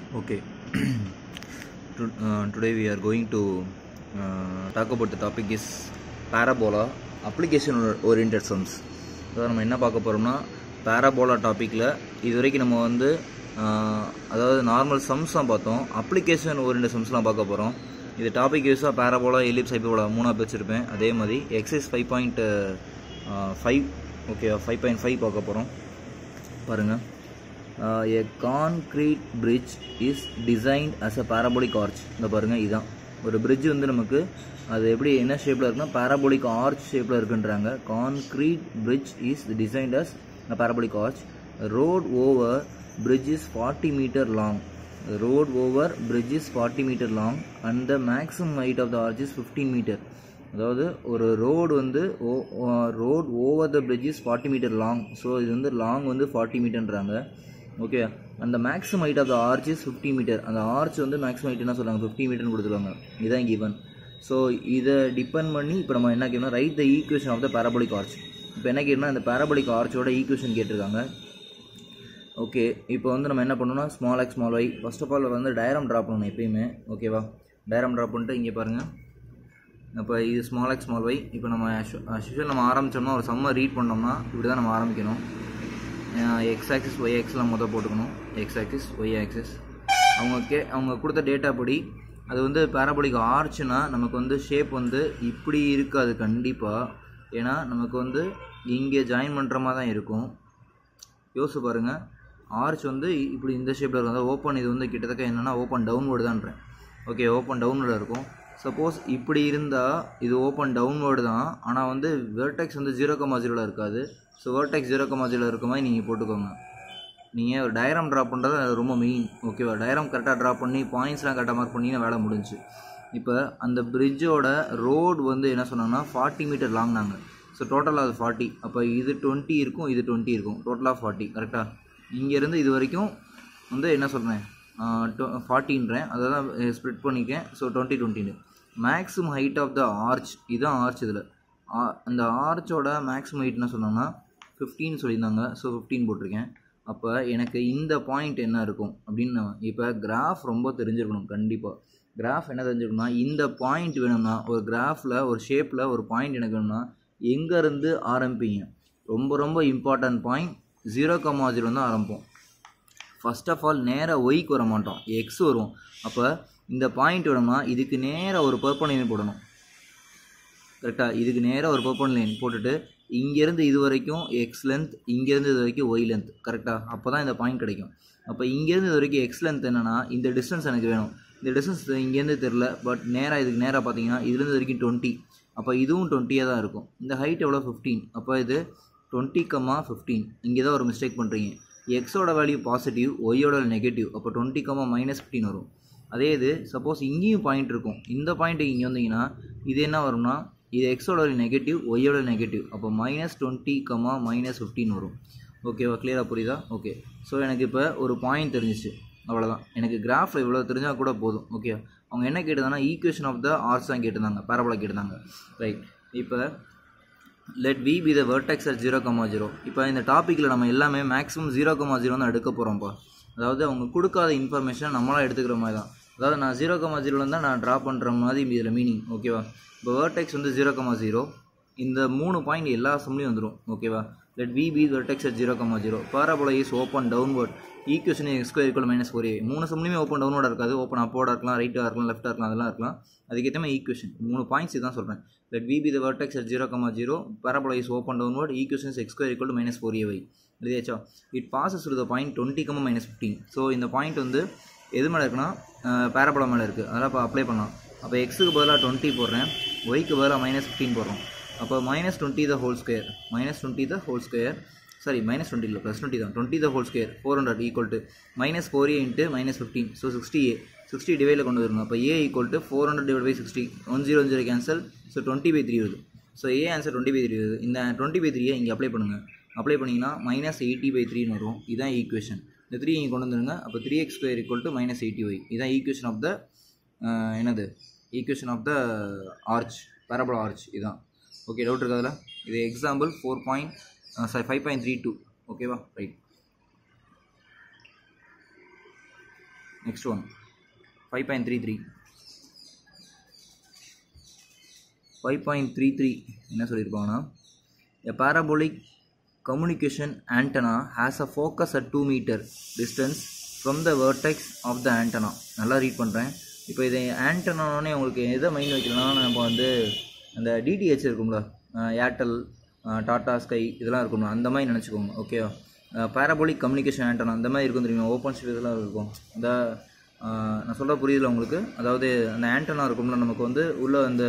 Okay. To- uh, today we are going to uh, talk about the topic is parabola application oriented sums அதாவது நம்ம என்ன பார்க்க போகிறோம்னா பேராபோலா டாப்பிக்கில் இது வரைக்கும் நம்ம வந்து ஆஹ், அதாவது நார்மல் சம்ஸ் தான் பார்த்தோம் அப்ளிகேஷன் ஓரியன்ட் சம்ஸ்லாம் பார்க்க போகிறோம் இது டாபிக் யூஸாக பேராபோலா எலிப்ஸ் ஹைப்போலா மூணாக பிரிச்சிருப்பேன் அதே மாதிரி exercise five point five okay five point five பார்க்க போகிறோம் பாருங்கள் a concrete bridge is designed as a parabolic arch இந்த பாருங்கள் இதுதான் ஒரு bridge வந்து நமக்கு அது எப்படி என்ன ஷேப்பில் இருக்குன்னா parabolic ஆர்ச் ஷேப்பில் இருக்குன்றாங்க concrete bridge is designed as a parabolic arch road over bridge is forty metre long road over bridge is forty metre long and the maximum height of the arch is fifteen metre அதாவது ஒரு road வந்து road over the bridge is forty metre long so இது வந்து long வந்து forty மீட்டர்ன்றாங்க okay அந்த maximum height of the arch is fifty metre அந்த arch வந்து மேக்ஸிமம் ஹைட் என்ன சொல்கிறாங்க ஃபிஃப்டி மீட்டர்னு கொடுத்துருவாங்க இதுதான் கிவன் ஸோ இதை டிபெண்ட் பண்ணி இப்போ நம்ம என்ன கேட்கணும் right the equation of the parabolic arch இப்போ என்ன கேட்கணும்னா இந்த parabolic ஆர்ச்சோட ஈக்குவேஷன் கேட்டிருக்காங்க ஓகே இப்போ வந்து நம்ம என்ன பண்ணணும்னா small x small y first of all வந்து டயரம் ட்ரா பண்ணணும் எப்பயுமே ஓகேவா டயரம் ட்ரா பண்ணிட்டு இங்கே பாருங்கள் அப்போ இது ஸ்மால் எக்ஸ் ஸ்மால் ஒய் இப்போ நம்ம யூஷுவல் நம்ம ஆரம்பித்தோம்னா ஒரு சம்மை ரீட் பண்ணோம்னா இப்படி தான் நம்ம ஆரம்பிக்கணும் எக்ஸ் ஆக்சிஸ் ஒய் ஆக்ஸ்லாம் மொதல் போட்டுக்கணும் எக்ஸ் ஆக்சிஸ் ஒய் ஆக்சிஸ் அவங்க கே அவங்க கொடுத்த டேட்டா படி அது வந்து பேராபோலிக் ஆர்ச்னா நமக்கு வந்து ஷேப் வந்து இப்படி இருக்காது கண்டிப்பாக ஏன்னா நமக்கு வந்து இங்கே ஜாயின் பண்ணுற மாதிரி தான் இருக்கும் யோசிச்சு பாருங்கள் ஆர்ச் வந்து இப்படி இந்த ஷேப்பில் இருக்கும் அதாவது ஓப்பன் இது வந்து கிட்டத்தட்ட என்னென்னா ஓப்பன் டவுன்வேர்டு தான்றேன் ஓகே ஓப்பன் டவுன்வேர்டு இருக்கும் சப்போஸ் இப்படி இருந்தால் இது ஓப்பன் டவுன்வேர்டு தான் ஆனால் வந்து வெர்டெக்ஸ் வந்து ஜீரோ கமா ஜீரோவில் இருக்காது so vertex zero comma zero இருக்க மாதிரி நீங்கள் போட்டுக்கோங்க நீங்கள் ஒரு டயராம் ட்ரா பண்ணுறது அது ரொம்ப மெயின் ஓகேவா டயராம் கரெக்டாக ட்ரா பண்ணி பாயிண்ட்ஸ்லாம் கரெக்டாக மார்க் பண்ணிங்கன்னா வேலை முடிஞ்சு இப்போ அந்த பிரிட்ஜோட ரோடு வந்து என்ன சொன்னாங்கன்னா ஃபார்ட்டி மீட்டர் லாங் நாங்கள் ஸோ டோட்டலாக அது ஃபார்ட்டி அப்போ இது டுவெண்ட்டி இருக்கும் இது டுவெண்ட்டி இருக்கும் டோட்டலாக ஃபார்ட்டி கரெக்டாக இங்கேருந்து இது வரைக்கும் வந்து என்ன சொல்கிறேன் ஃபார்ட்டின்றேன் அதை தான் ஸ்ப்ளிட் பண்ணிக்கேன் ஸோ டுவெண்ட்டி டுவெண்ட்டின்னு maximum height of the arch இதுதான் ஆர்ச் இதில் அந்த ஆர்ச்சோட மேக்ஸிமம் ஹைட் என்ன சொன்னாங்கன்னா ஃபிஃப்டீன் சொல்லியிருந்தாங்க ஸோ ஃபிஃப்டீன் போட்டிருக்கேன் அப்போ எனக்கு இந்த பாயிண்ட் என்ன இருக்கும் அப்படின்னு நான் இப்போ கிராஃப் ரொம்ப தெரிஞ்சிருக்கணும் கண்டிப்பாக கிராஃப் என்ன தெரிஞ்சிருக்கணும்னா இந்த பாயிண்ட் வேணும்னா ஒரு கிராஃபில் ஒரு ஷேப்பில் ஒரு பாயிண்ட் எனக்கு வேணும்னா எங்கேருந்து ஆரம்பிப்பீங்க ரொம்ப ரொம்ப important point zero comma zero தான் ஆரம்பிப்போம் ஃபர்ஸ்ட் ஆஃப் ஆல் நேராக ஒய்க்கு வர மாட்டோம் எக்ஸ் வரும் அப்போ இந்த பாயிண்ட் வேணும்னா இதுக்கு நேராக ஒரு பர்பன் லைன் போடணும் கரெக்டாக இதுக்கு நேராக ஒரு பர்பன் லைன் போட்டுட்டு இங்கேருந்து இது வரைக்கும் எக்ஸ் லென்த் இங்கேருந்து இது வரைக்கும் ஒய் லென்த் கரெக்டாக அப்போ தான் இந்த பாயிண்ட் கிடைக்கும் அப்போ இங்கேருந்து இது வரைக்கும் எக்ஸ் லென்த் என்னன்னா இந்த டிஸ்டன்ஸ் எனக்கு வேணும் இந்த டிஸ்டன்ஸ் இங்கேருந்து தெரில பட் நேராக இதுக்கு நேராக பார்த்தீங்கன்னா இதுலேருந்து இது வரைக்கும் டுவெண்ட்டி அப்போ இதுவும் டுவெண்ட்டியாக தான் இருக்கும் இந்த ஹைட் எவ்வளோ ஃபிஃப்டீன் அப்போ இது டுவெண்ட்டி கம்மா ஃபிஃப்டீன் இங்கே தான் ஒரு மிஸ்டேக் பண்ணுறீங்க எக்ஸோட வேல்யூ பாசிட்டிவ் ஒய்யோட நெகட்டிவ் அப்போ டுவெண்ட்டி கம்மா மைனஸ் ஃபிஃப்டீன் வரும் அதே இது சப்போஸ் இங்கேயும் பாயிண்ட் இருக்கும் இந்த பாயிண்ட் இங்கே வந்தீங்கன்னா இது என்ன வரும்னா இது எக்ஸோட நெகட்டிவ் ஒய்யோட நெகட்டிவ் அப்போ minus twenty comma minus fifteen வரும் ஓகேவா கிளியராக புரியுதா ஓகே ஸோ எனக்கு இப்போ ஒரு பாயிண்ட் தெரிஞ்சிச்சு அவ்வளோதான் எனக்கு கிராஃபில் இவ்வளோ தெரிஞ்சால் கூட போதும் ஓகே அவங்க என்ன கேட்டிருந்தாங்கன்னா ஈக்குவேஷன் ஆஃப் த ஆர்ட்ஸ் தான் கேட்டிருந்தாங்க பேரபோலா கேட்டிருந்தாங்க ரைட் இப்போ let V be the vertex at zero comma zero இப்போ இந்த டாப்பிக்கில் நம்ம எல்லாமே மேக்ஸிமம் ஜீரோ கமா ஜீரோ தான் எடுக்க போகிறோம்ப்பா அதாவது அவங்க கொடுக்காத இன்ஃபர்மேஷன் நம்மளாம் எடுத்துக்கிற மாதிரி தான் அதாவது நான் ஜீரோ கமா ஜீரோவில் தான் நான் ட்ரா பண்ணுற மாதிரி இதில் மீனிங் ஓகேவா இப்போ வெர்டெக்ஸ் வந்து ஜீரோ கமா ஜீரோ இந்த மூணு பாயிண்ட் எல்லா சம்லையும் வந்துடும் ஓகேவா let V B vertex at zero comma zero parabola is open downward equation x square equal minus four a மூணு சம்லையுமே ஓப்பன் டவுன்வர்டாக இருக்காது ஓப்பன் அப்போர்டாக இருக்கலாம் ரைட்டாக இருக்கலாம் லெஃப்டாக இருக்கலாம் அதெல்லாம் இருக்கலாம் அதுக்கேற்ற மாதிரி ஈக்குவேஷன் மூணு பாயிண்ட்ஸ் தான் சொல்கிறேன் let V be the vertex at zero comma zero parabola is open downward equations x square equal minus four a y எழுதியாச்சா it passes to the point twenty comma minus fifteen so இந்த point வந்து எது மேலே இருக்குன்னா parabola மேலே இருக்குது அதெல்லாம் இப்போ அப்ளை பண்ணலாம் அப்போ எக்ஸுக்கு பதிலாக டுவெண்ட்டி போடுறேன் ஒய்க்கு பதிலாக மைனஸ் ஃபிஃப்டீன் போடுறோம் அப்போ minus twenty the whole square minus twenty the whole square sorry minus twenty இல்லை ப்ளஸ் டுவெண்ட்டி தான் twenty the whole square four hundred equal to minus four a into minus fifteen so sixty a sixty டிவைடில் கொண்டு வரணும் அப்போ a equal to four hundred divide by sixty one zero zero cancel so twenty by three வருது so a answer twenty by three வருது இந்த twenty by த்ரீயை இங்கே apply பண்ணுங்கள் அப்ளை பண்ணிங்கன்னா மைனஸ் எயிட்டி பை த்ரீன்னு வரும் இதுதான் ஈக்குவேஷன் இந்த த்ரீ இங்கே கொண்டு வந்துருங்க அப்போ three x square equal to minus eighty y இதுதான் ஈக்குவேஷன் ஆஃப் த என்னது equation of the arch parabola arch இதுதான் ஓகே டவுட் இருக்காதுல இது example four point sorry five point three two ஓகேவா right next one five point three three five point three three என்ன சொல்லியிருப்பாங்கன்னா a parabolic communication antenna has a focus at 2 meter distance from the vertex of the antenna நல்லா read பண்ணுறேன் இப்போ இதை ஆண்டனானே உங்களுக்கு எதை mind வைக்கலன்னா நம்ம வந்து அந்த டிடிஹெச் இருக்கும்ல ஏர்டெல் டாடா ஸ்கை இதெல்லாம் இருக்கும்ல அந்த மாதிரி நினச்சிக்கோங்க ஓகேவா பேரபோலிக் கம்யூனிகேஷன் ஆண்டனா அந்த மாதிரி இருக்கும் தெரியுமா ஓப்பன் ஸ்பேஸ்லாம் இருக்கும் அந்த ஆஹ், நான் சொல்ல புரியுதுல உங்களுக்கு அதாவது அந்த ஆண்டனா இருக்கும்ல நமக்கு வந்து உள்ள அந்த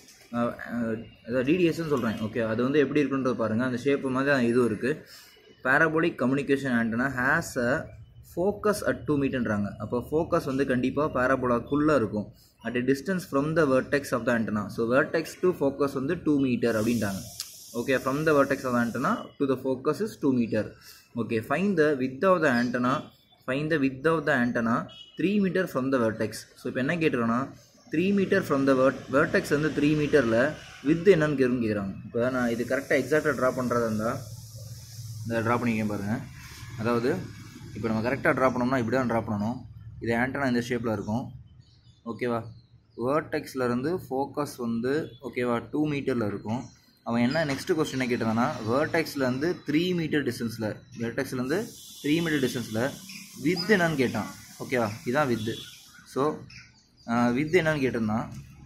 அதாவது டிடிஎஸ்ன்னு சொல்கிறேன் ஓகே அது வந்து எப்படி இருக்குன்றது பாருங்கள் அந்த ஷேப்பு மாதிரி தான் இதுவும் இருக்குது parabolic communication antenna has a focus at two மீட்டர்ன்றாங்க அப்போ ஃபோக்கஸ் வந்து கண்டிப்பாக பேரபோலாக்குள்ளே இருக்கும் at a distance from the vertex of the antenna so vertex to focus வந்து டூ மீட்டர் அப்படின்ட்டாங்க okay from the vertex of antenna to the focus is two metre okay fine the width of the antenna fine the width of the antenna three metre from the vertex so இப்போ என்ன கேட்டிருக்கோன்னா three metre from the word vertex வந்து three மீட்டரில் width என்னன்னு கேட்கும் கேட்குறாங்க இப்போ நான் இது கரெக்டாக எக்ஸாக்டாக ட்ரா பண்ணுறதா இருந்தால் இந்த ட்ரா பண்ணிக்க பாருங்கள் அதாவது இப்போ நம்ம கரெக்டாக ட்ரா பண்ணோம்னா இப்படி தான் ட்ரா பண்ணணும் இது ஆண்டனா இந்த ஷேப்பில் இருக்கும் ஓகேவா வேர்டெக்ஸில் இருந்து ஃபோக்கஸ் வந்து ஓகேவா டூ மீட்டரில் இருக்கும் அவன் என்ன நெக்ஸ்ட் கொஸ்டின் என்ன கேட்டதான்னா வேர்டெக்ஸ்லேருந்து த்ரீ மீட்டர் டிஸ்டன்ஸில் வேர்டெக்ஸ்லேருந்து த்ரீ மீட்டர் டிஸ்டன்ஸில் வித் என்னன்னு கேட்டான் ஓகேவா இதான் வித்து ஸோ வித் என்னன்னு கேட்டிருந்தான்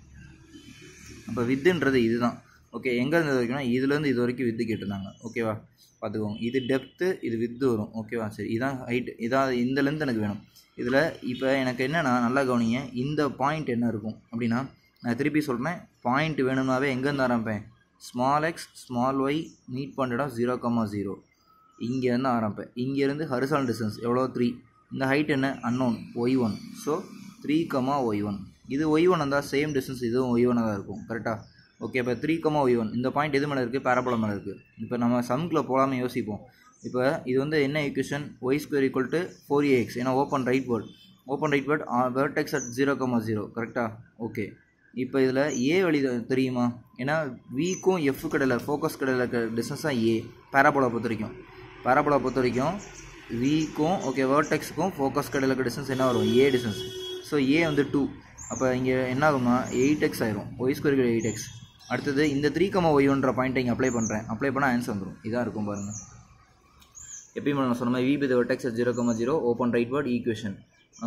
அப்போ வித்துன்றது இதுதான் ஓகே எங்கே இருந்து வரைக்கும்னா இதுலேருந்து இது வரைக்கும் வித்து கேட்டிருந்தாங்க ஓகேவா பார்த்துக்கோங்க இது டெப்த்து இது வித்து வரும் ஓகேவா சரி இதான் ஹைட் இதான் இந்த லென்த் எனக்கு வேணும் இதில் இப்போ எனக்கு என்னென்னா நல்லா கவனிங்க இந்த பாயிண்ட் என்ன இருக்கும் அப்படின்னா நான் திருப்பி சொல்கிறேன் பாயிண்ட் வேணும்னாவே எங்கேருந்து ஆரம்பிப்பேன் small x small y meet பண்ணிடம் ஜீரோ கம்மா ஜீரோ இங்கேருந்து ஆரம்பிப்பேன் இங்கேருந்து ஹரிசான் டிஸ்டன்ஸ் எவ்வளோ த்ரீ இந்த ஹைட் என்ன unknown y one so three comma y one இது ஒய் ஒன் இருந்தால் சேம் டிஸ்டன்ஸ் இதுவும் ஒய் ஒன்னாக தான் இருக்கும் கரெக்டாக ஓகே இப்போ த்ரீ கமா ஒய் ஒன் இந்த பாயிண்ட் எது மேலே இருக்குது பேரபோலா மேலே இருக்குது இப்போ நம்ம சம்கில் போகாமல் யோசிப்போம் இப்போ இது வந்து என்ன equation y square equal to four x ஏன்னா open rightward open rightward vertex at zero comma zero கரெக்டாக ஓகே இப்போ இதில் ஏ வழி தான் தெரியுமா ஏன்னா விக்கும் எஃப் கடையில் ஃபோக்கஸ் கடையில் இருக்க டிஸ்டன்ஸ் தான் ஏ பேராபோலா பொறுத்த வரைக்கும் பேராபோலா பொறுத்த வரைக்கும் விக்கும் ஓகே வேர்டெக்ஸுக்கும் ஃபோக்கஸ் கடையில் இருக்க டிஸ்டன்ஸ் என்ன வரும் ஏ டிஸ்டன்ஸ் ஸோ ஏ வந்து டூ அப்போ இங்கே என்ன ஆகும்னா எயிட் எக்ஸ் ஆயிரும் ஒய் ஸ்கொயர் எயிட் எக்ஸ் அடுத்தது இந்த த்ரீ கமா ஒய் ஒன்ற பாயிண்ட்டை இங்கே அப்ளை பண்ணுறேன் அப்ளை பண்ணால் ஆன்சர் வந்துடும் இதாக இருக்கும் பாருங்கள் எப்பயும் நான் சொன்ன மாதிரி v B vertex zero comma zero open rightward equation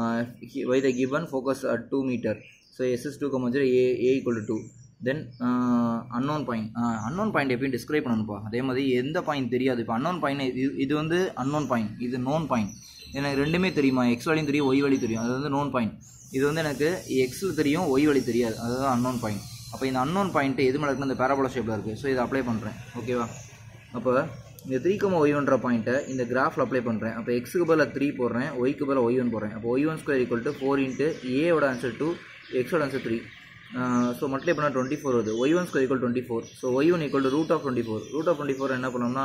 by the given focus at two metre so s s two comma zero a a equal two then unknown point unknown point எப்பயும் describe பண்ணணும்ப்பா அதே மாதிரி எந்த point தெரியாது இப்போ unknown point இது இது வந்து அன்னோன் பாயிண்ட் இது நோன் பாயிண்ட் எனக்கு ரெண்டுமே தெரியுமா எக்ஸ் வழியும் தெரியும் ஒய் வழி தெரியும் அது வந்து நோன் பாயிண்ட் இது வந்து எனக்கு எக்ஸில் தெரியும் ஒய் வழி தெரியாது அதுதான் அன்னோன் பாயிண்ட் அப்போ இந்த அன்னோன் பாயிண்ட் எது மேலே இருக்குன்னு இந்த பேராபோலா ஷேப்பில் இருக்குது ஸோ இதை அப்ளை பண்ணுறேன் ஓகேவா அப்போ இந்த த்ரீ கமா ஒய் ஒன்ற பாயிண்ட்டை இந்த கிராஃபில் அப்ளை பண்ணுறேன் அப்போ எக்ஸுக்கு பதிலாக த்ரீ போடுறேன் ஒய்க்கு பதிலாக ஒய் ஒன் போடுறேன் அப்போ y one square equal to four into ஏவோட ஆன்சர் டூ எக்ஸோட ஆன்சர் த்ரீ ஸோ மல்டிப்ளை பண்ணால் டுவெண்ட்டி ஃபோர் வருது y one square equal twenty four so y one equal to root of twenty four root of twenty four என்ன பண்ணோம்னா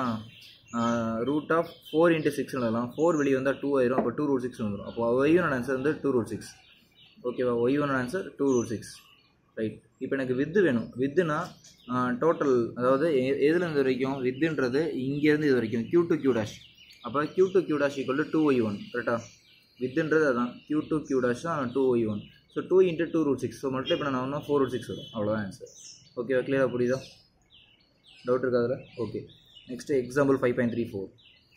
root of four into six எழுதலாம் four வெளியே வந்தால் two ஆயிரும் அப்போ two root six வந்துடும் அப்போ ஒய் ஒன் ஆன்சர் வந்து டூ ரூட் சிக்ஸ் ஓகேவா y one answer two root six right இப்போ எனக்கு வித்து வேணும் வித்துனா டோட்டல் அதாவது எ- எதுல இருந்து வரைக்கும் வித்துன்றது இங்கேருந்து இது வரைக்கும் கியூ டு கியூ டேஷ் அப்போ q to q dash equal to two y one கரெக்டாக வித்துன்றது அதான் கியூ டு கியூ டேஷ் தான் two y one so two into two root six so multiply பண்ண ஃபோர் ரூட் சிக்ஸ் வரும் அவ்வளோதான் answer ஓகேவா கிளியராக புரியுதா டவுட் இருக்கா அதில் okay next example five point three four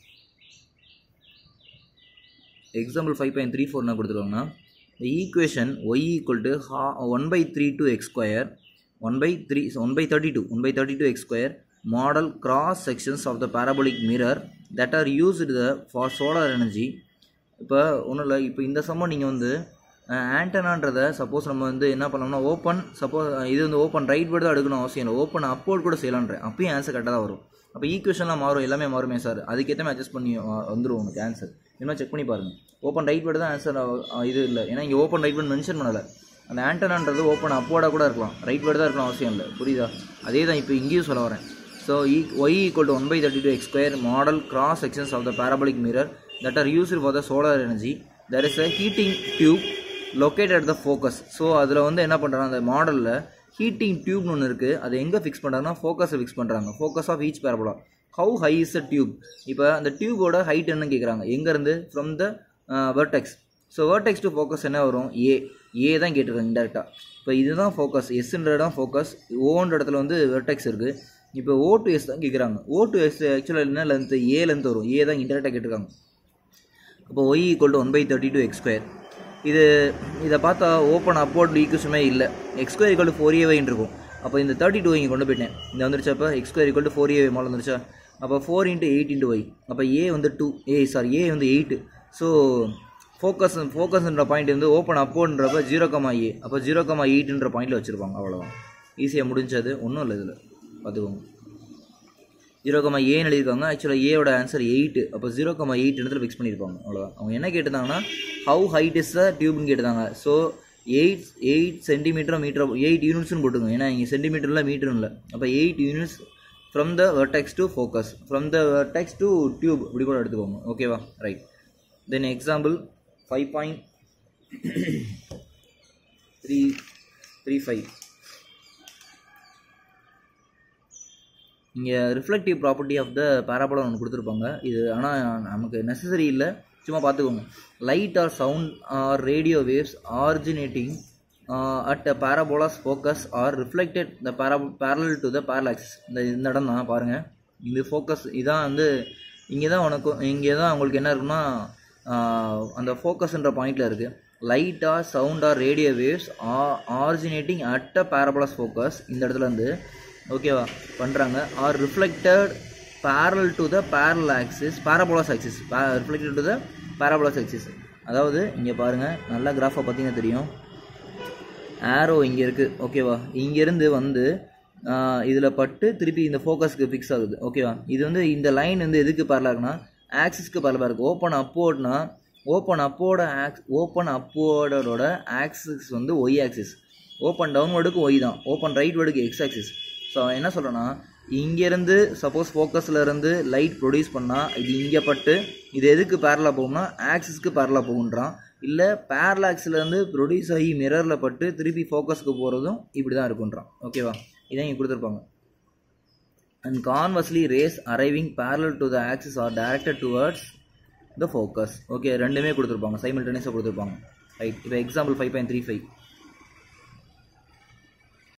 example five point three four என்ன கொடுத்துருவாங்கன்னா the equation y equal to ha- 1 by 3 to x square 1 by 3 so 1 by 32 1 by 32 x square model cross sections of the parabolic mirror that are used the for solar energy இப்போ ஒன்றும் இல்லை இப்போ இந்த சம்மம் நீங்கள் வந்து ஆண்டனான்றதை suppose நம்ம வந்து என்ன பண்ணோம்னா ஓப்பன் சப்போஸ் இது வந்து ஓப்பன் ரைட் வேர்டு தான் எடுக்கணும் அவசியம் இல்லை ஓப்பன் அப்போர்ட் கூட செய்யலான்றேன் அப்பயும் ஆன்சர் கரெக்டாக தான் வரும் அப்போ ஈக்குவேஷன்லாம் மாறும் எல்லாமே மாறுமே சார் அதுக்கேற்ற மாதிரி அட்ஜஸ்ட் பண்ணி வ- வந்துரும் உங்களுக்கு ஆன்சர் இது மாதிரி செக் பண்ணி பாருங்கள் ஓப்பன் ரைட் வேர்டு தான் ஆன்சர் இது இல்லை ஏன்னா இங்கே ஓப்பன் ரைட் வேர்டு மென்ஷன் பண்ணலை அந்த ஆண்டனான்றது ஓப்பன் அப்போர்டாக கூட இருக்கலாம் ரைட் வேர்டு தான் இருக்கணும் அவசியம் இல்லை புரியுதா அதே தான் இப்போ இங்கேயும் சொல்ல வரேன் so e y equal to 1 by 32 x square model cross sections of the parabolic mirror that are used for the solar energy there is a heating tube located at the focus so அதில் வந்து என்ன பண்ணுறாங்க அந்த மாடலில் heating டியூப்னு ஒன்று இருக்குது அதை எங்கே ஃபிக்ஸ் பண்ணுறாங்கன்னா ஃபோக்கஸை ஃபிக்ஸ் பண்ணுறாங்க focus of each parabola how high is a tube இப்போ அந்த டியூபோட ஹைட் என்னன்னு கேட்குறாங்க எங்கேருந்து from the vertex so vertex to focus என்ன வரும் ஏ ஏ தான் கேட்டிருக்காங்க இன்டெரக்டாக இப்போ இதுதான் ஃபோக்கஸ் எஸ்ன்ற இடம் ஃபோக்கஸ் ஓன்ற இடத்துல வந்து வெர்டெக்ஸ் இருக்குது இப்போ ஓ டு எஸ் தான் கேட்குறாங்க ஓ டு எஸ் ஆக்சுவலாக என்ன லென்த்து ஏ லென்த் வரும் ஏ தான் இன்டெரக்டாக கேட்டிருக்காங்க அப்போ y equal to one by thirty two x square இது இதை பார்த்தா ஓப்பன் அப்போர்ட் ஈக்குவஸுமே இல்லை x square equal to four ஏவைன்னு இருக்கும் அப்போ இந்த தேர்ட்டி டூ இங்கே கொண்டு போயிட்டேன் இந்த வந்துருச்சா அப்போ x square equal to four a மேலே வந்துருச்சா அப்போ four into eight into y அப்போ ஏ வந்து டூ ஏ சாரி ஏ வந்து எயிட்டு ஸோ ஃபோக்கஸ் ஃபோக்கஸ்ன்ற பாயிண்ட் வந்து ஓப்பன் அப்போன்றப்ப ஜீரோ கமா ஏ அப்போ ஜீரோ கமா எயிட்ன்ற பாயிண்டில் வச்சுருப்பாங்க அவ்வளோதான் ஈஸியாக முடிஞ்சது ஒன்றும் இல்லை இதில் பார்த்துக்கோங்க ஜீரோ கமா ஏன்னு எழுதியிருக்காங்க ஆக்சுவலாக ஏவோட ஆன்சர் எயிட்டு அப்போ ஜீரோ கமா எயிட் இடத்துல ஃபிக்ஸ் பண்ணியிருப்பாங்க அவ்வளோதான் அவங்க என்ன கேட்டிருந்தாங்கன்னா ஹவு ஹைட் இஸ் த டியூப்னு கேட்டிருந்தாங்க so eight eight centimetre metre eight யூனிட்ஸ்னு போட்டுங்க ஏன்னா இங்கே சென்டிமீட்டரில் மீட்டர் இல்லை அப்போ eight units from the vertex to focus from the vertex to tube இப்படி கூட எடுத்துக்கோங்க ஓகேவா right then example five point three three five இங்கே reflective property of the parabola ஒன்று கொடுத்துருப்பாங்க இது ஆனால் நமக்கு நெசசரி இல்லை சும்மா பார்த்துக்கோங்க light or sound or radio waves originating at parabola's focus or reflected the para parallel to the parallax இந்த இந்த இடம் தான் பாருங்கள் இது ஃபோக்கஸ் இதான் வந்து இங்கே தான் உனக்கு இங்கே தான் உங்களுக்கு என்ன இருக்குன்னா அந்த ஃபோக்கஸ்ன்ற பாயிண்டில் இருக்குது லைட்டா சவுண்டா radio waves originating at a parabola's focus இந்த இடத்துல இருந்து ஓகேவா பண்ணுறாங்க or reflected parallel to the parallel axis parabola's axis reflected to the parabola's axis அதாவது இங்கே பாருங்கள் நல்லா கிராஃபை பார்த்தீங்கன்னா தெரியும் ஆரோ இங்கே இருக்குது ஓகேவா இங்கேருந்து வந்து இதில் பட்டு திருப்பி இந்த ஃபோக்கஸ்க்கு ஃபிக்ஸ் ஆகுது ஓகேவா இது வந்து இந்த லைன் வந்து எதுக்கு பேரலாகுனா ஆக்சிஸ்க்கு பேரலாக இருக்குது ஓப்பன் அப்போர்ட்னா ஓப்பன் அப்போட ஆக்ஸ் ஓப்பன் அப்போர்டோட ஆக்சிஸ் வந்து ஒய் ஆக்சிஸ் ஓப்பன் டவுன்வர்டுக்கு ஒய் தான் ஓப்பன் ரைட் வேர்டுக்கு எக்ஸ் ஆக்சிஸ் ஸோ என்ன சொல்கிறேன்னா இங்கேருந்து சப்போஸ் ஃபோக்கஸில் இருந்து லைட் ப்ரொடியூஸ் பண்ணால் இது இங்கே பட்டு இது எதுக்கு பேரலாக போகும்னா ஆக்சிஸ்க்கு பேரலாக போகுன்றான் இல்லை பேரலாக்ஸ்லேருந்து ப்ரொடியூஸ் ஆகி மிரரில் பட்டு திருப்பி ஃபோக்கஸ்க்கு போகிறதும் இப்படி தான் இருக்குன்றான் ஓகேவா இதான் இங்கே கொடுத்துருப்பாங்க and conversely rays arriving parallel to the axis are directed towards the focus okay ரெண்டுமே கொடுத்துருப்பாங்க சைமில்டேனியஸாக கொடுத்துருப்பாங்க ரைட் இப்போ example five point three five